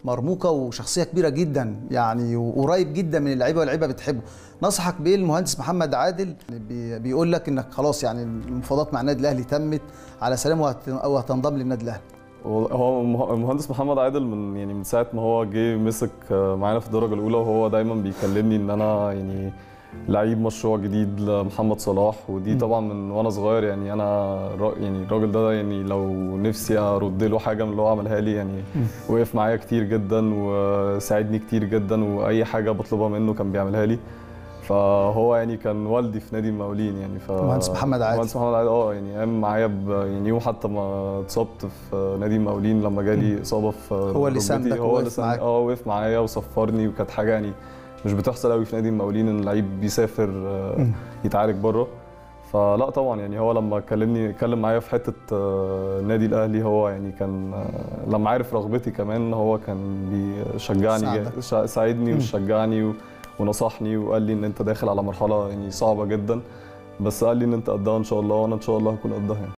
مرموقه وشخصيه كبيره جدا يعني وقريب جدا من اللعيبه واللعيبه بتحبه نصحك بايه المهندس محمد عادل بي- بيقول لك انك خلاص يعني المفاوضات مع النادي الاهلي تمت على سلام وهت- وهتنضم للنادي الاهلي هو المه- المهندس محمد عادل من يعني من ساعه ما هو جه مسك معانا في الدرجه الاولى وهو دايما بيكلمني ان انا يعني لعيب مشروع جديد لمحمد صلاح ودي طبعا من وانا صغير يعني انا را- يعني الراجل ده يعني لو نفسي ارد له حاجه من اللي هو عملها لي يعني وقف معايا كتير جدا وساعدني كتير جدا واي حاجه بطلبها منه كان بيعملها لي فهو يعني كان والدي في نادي المقاولين يعني ف المهندس محمد عادل. المهندس محمد عادل اه يعني قام معايا ب- يعني يوم حتى ما اتصبت في نادي المقاولين لما جالي اصابه في هو اللي ركبتي، ساندك هو ووقف اللي ساند- معاك. اه وقف معايا وصفرني وكانت حاجه يعني مش بتحصل قوي في نادي المقاولين ان اللعيب بيسافر آه، يتعالج بره فلا طبعا يعني هو لما كلمني اتكلم معايا في حته آه، النادي الاهلي هو يعني كان آه، لما عارف رغبتي كمان هو كان بيشجعني ساعدك. شا- ساعدني وشجعني و- ونصحني وقال لي ان انت داخل على مرحله يعني صعبه جدا بس قال لي ان انت قدها ان شاء الله وانا ان شاء الله هكون قدها يعني